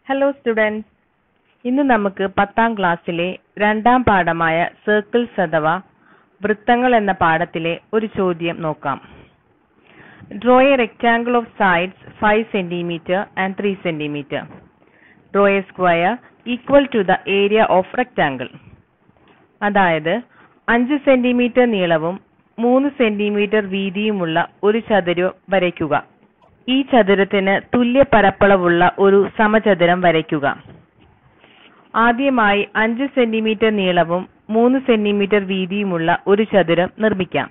hello students ഇന്ന് നമുക്ക് പത്താം ക്ലാസ്സിലെ രണ്ടാം പാഠമായ സർക്കിൾസ് അഥവാ വൃത്തങ്ങൾ എന്ന പാഠത്തിലെ ഒരു ചോദ്യം നോക്കാം draw a rectangle of sides five centimeter and three centimeter draw a square equal to the area of rectangle അതായത് അഞ്ച് സെന്റിമീറ്റർ നീളവും മൂന്ന് സെന്റിമീറ്റർ വീതിയുമുള്ള ഒരു ചതുരം വരയ്ക്കുക ഈ ചതുരത്തിന് തുല്യ പരപ്പളവുള്ള ഒരു സമചതുരം വരയ്ക്കുക ആദ്യമായി അഞ്ച് സെന്റിമീറ്റർ നീളവും മൂന്ന് സെന്റിമീറ്റർ വീതിയുമുള്ള ഒരു ചതുരം നിർമ്മിക്കാം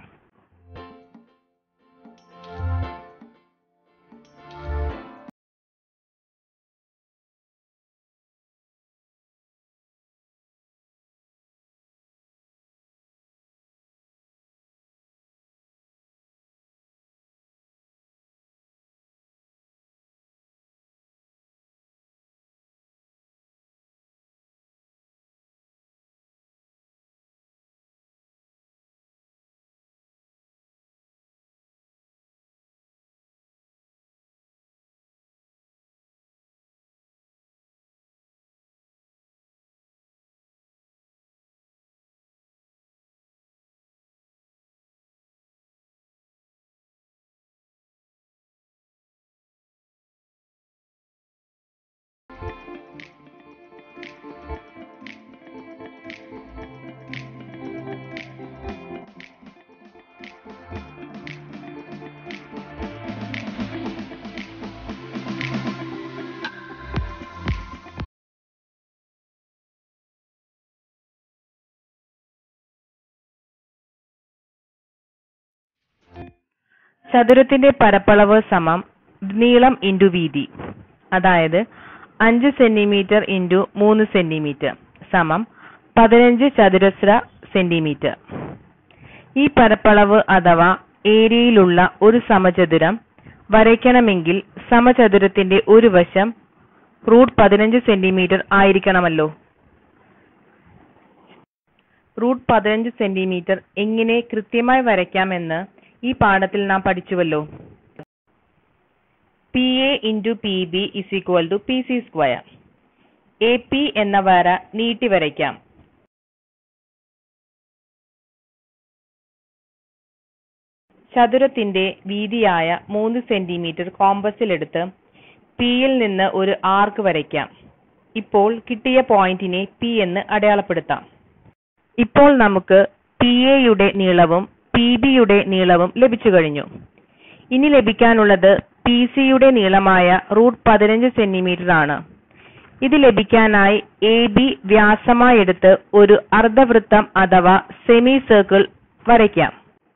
ചതുരത്തിന്റെ പരപ്പളവ് സമം നീളം ഇൻറ്റു വീതി അതായത് അഞ്ച് സെന്റിമീറ്റർ ഇൻറ്റു മൂന്ന് സെന്റിമീറ്റർ സമം പതിനഞ്ച് ചതുരശ്ര സെന്റിമീറ്റർ ഈ പരപ്പളവ് അഥവാ ഏരിയയിലുള്ള ഒരു സമചതുരം വരയ്ക്കണമെങ്കിൽ സമചതുരത്തിന്റെ ഒരു വശം റൂട്ട് പതിനഞ്ച് സെന്റിമീറ്റർ ആയിരിക്കണമല്ലോ റൂട്ട് പതിനഞ്ച് സെന്റിമീറ്റർ എങ്ങനെ കൃത്യമായി വരയ്ക്കാമെന്ന് ഈ പാഠത്തിൽ നാം പഠിച്ചുവല്ലോ P A into P B is equal to P C square A P എന്ന വര നീട്ടി വരയ്ക്കാം ചതുരത്തിന്റെ വീതിയായ മൂന്ന് സെന്റിമീറ്റർ കോമ്പസിലെടുത്ത് പിയിൽ നിന്ന് ഒരു ആർക്ക് വരയ്ക്കാം ഇപ്പോൾ കിട്ടിയ പോയിന്റിനെ പി എന്ന് അടയാളപ്പെടുത്താം ഇപ്പോൾ നമുക്ക് പി എയുടെ നീളവും പി ബിയുടെ നീളവും ലഭിച്ചു കഴിഞ്ഞു ഇനി ലഭിക്കാനുള്ളത് പി സിയുടെ നീളമായ റൂട്ട് പതിനഞ്ച് സെന്റിമീറ്റർ ആണ് ഇത് ലഭിക്കാനായി എ ബി വ്യാസമായി എടുത്ത് ഒരു അർദ്ധവൃത്തം അഥവാ സെമി സർക്കിൾ വരയ്ക്കാം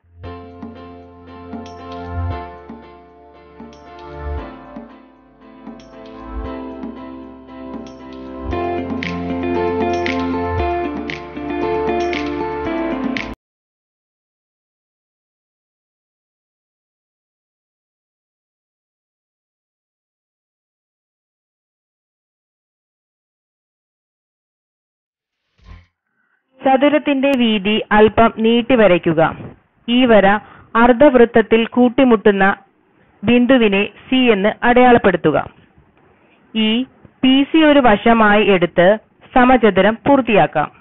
ചതുരത്തിന്റെ വീതി അല്പം നീട്ടി വരയ്ക്കുക ഈ വര അർദ്ധവൃത്തത്തിൽ കൂട്ടിമുട്ടുന്ന ബിന്ദുവിനെ സി എന്ന് അടയാളപ്പെടുത്തുക ഈ പി സി ഒരു വശമായി എടുത്ത് സമചതുരം പൂർത്തിയാക്കാം